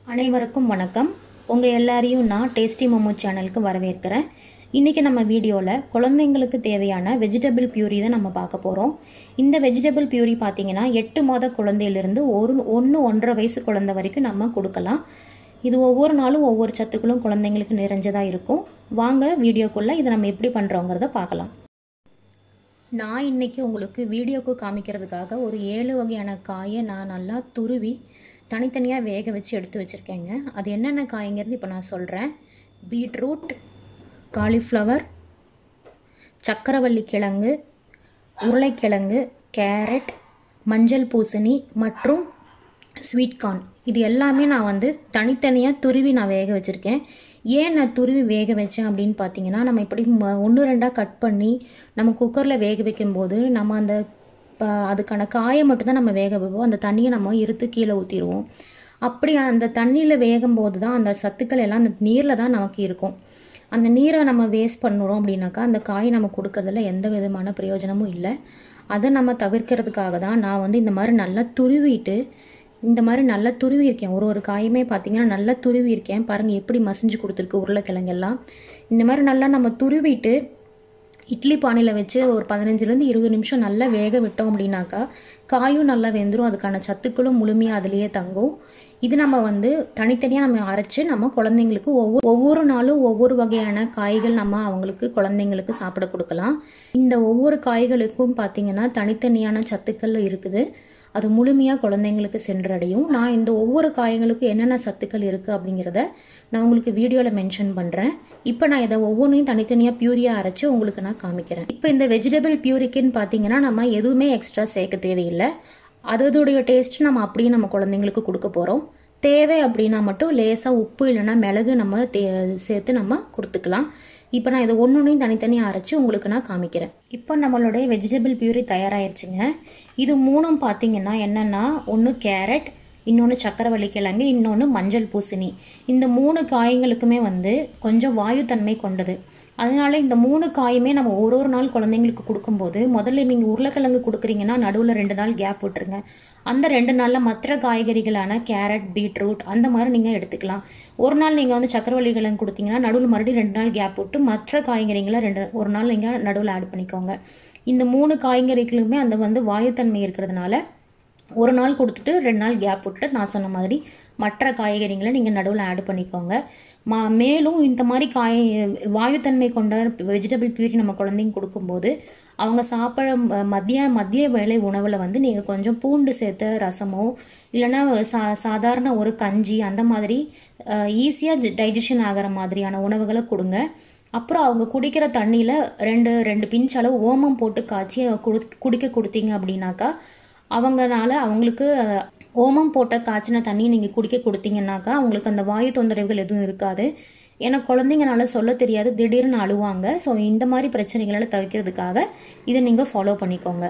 அனைவருக்கும் வணக்கம் உங்கள் எல்லாரையும் நான் டேஸ்டி மோமோ சேனலுக்கு வரவேற்கிறேன் இன்றைக்கி நம்ம வீடியோவில் குழந்தைங்களுக்கு தேவையான வெஜிடபிள் பியூரி தான் நம்ம பார்க்க போகிறோம் இந்த வெஜிடபிள் பியூரி பார்த்தீங்கன்னா எட்டு மாத குழந்தையிலிருந்து ஒரு ஒன்று ஒன்றரை வயசு குழந்தை வரைக்கும் நம்ம கொடுக்கலாம் இது ஒவ்வொரு நாளும் ஒவ்வொரு சத்துக்களும் குழந்தைங்களுக்கு நிறைஞ்சதாக இருக்கும் வாங்க வீடியோக்குள்ளே இதை நம்ம எப்படி பண்ணுறோங்கிறத பார்க்கலாம் நான் இன்னைக்கு உங்களுக்கு வீடியோக்கு காமிக்கிறதுக்காக ஒரு ஏழு வகையான காயை நான் நல்லா துருவி தனித்தனியாக வேக வச்சு எடுத்து வச்சுருக்கேங்க அது என்னென்ன காய்ங்கிறது இப்போ நான் சொல்கிறேன் பீட்ரூட் காலிஃப்ளவர் சக்கரவள்ளி கிழங்கு உருளைக்கிழங்கு கேரட் மஞ்சள் பூசணி மற்றும் ஸ்வீட் கார்ன் இது எல்லாமே நான் வந்து தனித்தனியாக துருவி நான் வேக வச்சுருக்கேன் ஏன் நான் துருவி வேக வச்சேன் அப்படின்னு பார்த்தீங்கன்னா நம்ம இப்படி ஒன்று ரெண்டாக கட் பண்ணி நம்ம குக்கரில் வேக வைக்கும்போது நம்ம அந்த ப அதுக்கான காயை மட்டும்தான் நம்ம வேக வைப்போம் அந்த தண்ணியை நம்ம இருத்து கீழே ஊற்றிடுவோம் அப்படி அந்த தண்ணியில் வேகும்போது தான் அந்த சத்துக்கள் எல்லாம் அந்த நீரில் தான் நமக்கு இருக்கும் அந்த நீரை நம்ம வேஸ்ட் பண்ணுறோம் அப்படின்னாக்கா அந்த காய் நம்ம கொடுக்கறதுல எந்த விதமான பிரயோஜனமும் இல்லை அதை நம்ம தவிர்க்கிறதுக்காக தான் நான் வந்து இந்த மாதிரி நல்லா துருவிட்டு இந்த மாதிரி நல்லா துருவி இருக்கேன் ஒரு ஒரு காயுமே பார்த்தீங்கன்னா நல்லா துருவி இருக்கேன் பாருங்கள் எப்படி மசிஞ்சு கொடுத்துருக்கு உருளைக்கிழங்கெல்லாம் இந்த மாதிரி நல்லா நம்ம துருவிட்டு இட்லி பானையில் வச்சு ஒரு பதினஞ்சுலேருந்து இருபது நிமிஷம் நல்லா வேக விட்டோம் அப்படின்னாக்கா காயும் நல்லா வெந்துடும் அதுக்கான சத்துக்களும் முழுமையாக அதுலேயே தங்கும் இது நம்ம வந்து தனித்தனியாக நம்ம அரைச்சி நம்ம குழந்தைங்களுக்கு ஒவ்வொரு ஒவ்வொரு நாளும் ஒவ்வொரு வகையான காய்கள் நம்ம அவங்களுக்கு குழந்தைங்களுக்கு சாப்பிட கொடுக்கலாம் இந்த ஒவ்வொரு காய்களுக்கும் பார்த்தீங்கன்னா தனித்தனியான சத்துக்கள் இருக்குது அது முழுமையாக குழந்தைங்களுக்கு சென்றடையும் நான் இந்த ஒவ்வொரு காய்களுக்கும் என்னென்ன சத்துக்கள் இருக்குது அப்படிங்கிறத நான் உங்களுக்கு வீடியோவில் மென்ஷன் பண்ணுறேன் இப்போ நான் இதை ஒவ்வொன்றையும் தனித்தனியாக பியூரியாக அரைச்சி உங்களுக்கு நான் காமிக்கிறேன் இப்போ இந்த வெஜிடபிள் பியூரிக்குன்னு பார்த்தீங்கன்னா நம்ம எதுவுமே எக்ஸ்ட்ரா சேர்க்க தேவையில்லை அதோடைய டேஸ்ட் நம்ம அப்படியே நம்ம குழந்தைங்களுக்கு கொடுக்க போகிறோம் தேவை அப்படின்னா மட்டும் லேசாக உப்பு இல்லைன்னா மிளகு நம்ம தே சேர்த்து நம்ம கொடுத்துக்கலாம் இப்போ நான் இதை ஒன்று ஒன்றையும் தனித்தனியாக அரைச்சி உங்களுக்கு நான் காமிக்கிறேன் இப்போ நம்மளுடைய வெஜிடபிள் பியூரி தயாராகிருச்சுங்க இது மூணும் பார்த்தீங்கன்னா என்னென்னா ஒன்று கேரட் இன்னொன்று சக்கரவள்ளி கிழங்கு இன்னொன்று மஞ்சள் பூசணி இந்த மூணு காய்களுக்குமே வந்து கொஞ்சம் வாயுத்தன்மை கொண்டது அதனால இந்த மூணு காயுமே நம்ம ஒரு ஒரு நாள் குழந்தைங்களுக்கு கொடுக்கும்போது முதல்ல நீங்கள் உருளைக்கிழங்கு கொடுக்குறீங்கன்னா நடுவில் ரெண்டு நாள் கேப் விட்டுருங்க அந்த ரெண்டு நாளில் மற்ற காய்கறிகளான கேரட் பீட்ரூட் அந்த மாதிரி நீங்கள் எடுத்துக்கலாம் ஒரு நாள் நீங்கள் வந்து சக்கரவள்ளி கிழங்கு கொடுத்தீங்கன்னா நடுவில் மறுபடியும் ரெண்டு நாள் கேப் விட்டு மற்ற காய்கறிகளை ரெண்டு ஒரு நாள் நீங்கள் நடுவில் ஆட் பண்ணிக்கோங்க இந்த மூணு காய்கறிகளுமே அந்த வந்து வாயுத்தன்மை இருக்கிறதுனால ஒரு நாள் கொடுத்துட்டு ரெண்டு நாள் கேப் விட்டு நான் சொன்ன மாதிரி மற்ற காய்கறிகளை நீங்கள் நடுவில் ஆட் பண்ணிக்கோங்க மா மேலும் இந்த மாதிரி காய் வாயுத்தன்மை கொண்ட வெஜிடபிள் பியூரி நம்ம குழந்தைங்க கொடுக்கும்போது அவங்க சாப்பிட மதிய மதிய வேலை உணவில் வந்து நீங்கள் கொஞ்சம் பூண்டு சேர்த்த ரசமோ இல்லைன்னா சா சாதாரண ஒரு கஞ்சி அந்த மாதிரி ஈஸியாக டைஜஷன் ஆகிற மாதிரியான உணவுகளை கொடுங்க அப்புறம் அவங்க குடிக்கிற தண்ணியில் ரெண்டு ரெண்டு பிஞ்ச் அளவு ஓமம் போட்டு காய்ச்சி குடு குடிக்க கொடுத்தீங்க அப்படின்னாக்கா அவங்கனால அவங்களுக்கு ஓமம் போட்ட காய்ச்சின தண்ணி நீங்கள் குடிக்க கொடுத்தீங்கன்னாக்கா அவங்களுக்கு அந்த வாயு தொந்தரவுகள் எதுவும் இருக்காது ஏன்னா குழந்தைங்கனால சொல்ல தெரியாது திடீர்னு அழுவாங்க ஸோ இந்த மாதிரி பிரச்சனைகளை தவிர்க்கிறதுக்காக இதை நீங்கள் ஃபாலோ பண்ணிக்கோங்க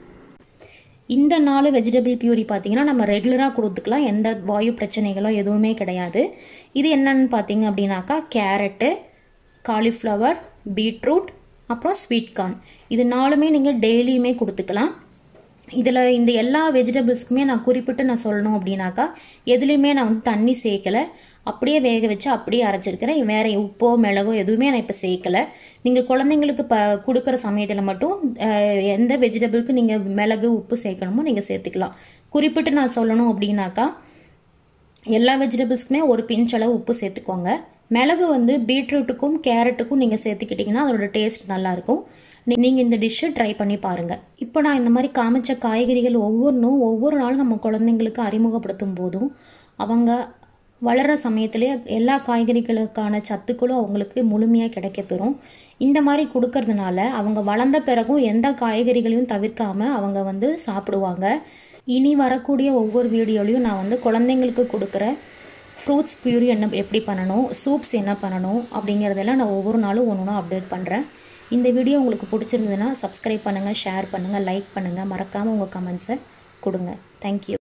இந்த நாலு வெஜிடபிள் பியூரி பார்த்தீங்கன்னா நம்ம ரெகுலராக கொடுத்துக்கலாம் எந்த வாயு பிரச்சனைகளோ எதுவுமே கிடையாது இது என்னன்னு பார்த்தீங்க அப்படின்னாக்கா கேரட்டு காலிஃப்ளவர் பீட்ரூட் அப்புறம் ஸ்வீட் கார்ன் இது நாலுமே நீங்கள் டெய்லியுமே கொடுத்துக்கலாம் இதில் இந்த எல்லா வெஜிடபிள்ஸ்க்குமே நான் குறிப்பிட்டு நான் சொல்லணும் அப்படின்னாக்கா எதுலேயுமே நான் வந்து தண்ணி சேர்க்கலை அப்படியே வேக வச்சு அப்படியே அரைச்சிருக்கிறேன் வேறு உப்போ மிளகோ எதுவுமே நான் இப்போ சேர்க்கலை நீங்கள் குழந்தைங்களுக்கு ப கொடுக்குற சமயத்தில் மட்டும் எந்த வெஜிடபிளுக்கு நீங்கள் மிளகு உப்பு சேர்க்கணுமோ நீங்கள் சேர்த்துக்கலாம் குறிப்பிட்டு நான் சொல்லணும் அப்படின்னாக்கா எல்லா வெஜிடபிள்ஸ்க்குமே ஒரு பிஞ்ச் அளவு உப்பு சேர்த்துக்கோங்க மிளகு வந்து பீட்ரூட்டுக்கும் கேரட்டுக்கும் நீங்கள் சேர்த்துக்கிட்டிங்கன்னா அதோட டேஸ்ட் நல்லாயிருக்கும் நீங்கள் இந்த டிஷ்ஷை ட்ரை பண்ணி பாருங்கள் இப்போ நான் இந்த மாதிரி காமிச்ச காய்கறிகள் ஒவ்வொன்றும் ஒவ்வொரு நாளும் நம்ம குழந்தைங்களுக்கு அறிமுகப்படுத்தும் போதும் அவங்க வளர்கிற சமயத்திலே எல்லா காய்கறிகளுக்கான சத்துக்களும் அவங்களுக்கு முழுமையாக கிடைக்கப்பெறும் இந்த மாதிரி கொடுக்கறதுனால அவங்க வளர்ந்த பிறகும் எந்த காய்கறிகளையும் தவிர்க்காம அவங்க வந்து சாப்பிடுவாங்க இனி வரக்கூடிய ஒவ்வொரு வீடியோலையும் நான் வந்து குழந்தைங்களுக்கு கொடுக்குற ஃப்ரூட்ஸ் பியூரி என்ன எப்படி பண்ணணும் சூப்ஸ் என்ன பண்ணணும் அப்படிங்கிறதெல்லாம் நான் ஒவ்வொரு நாளும் ஒன்று ஒன்று அப்டேட் பண்ணுறேன் இந்த வீடியோ உங்களுக்கு பிடிச்சிருந்ததுன்னா சப்ஸ்கிரைப் பண்ணுங்கள் ஷேர் பண்ணுங்கள் லைக் பண்ணுங்கள் மறக்காமல் உங்கள் கமெண்ட்ஸை கொடுங்க தேங்க்யூ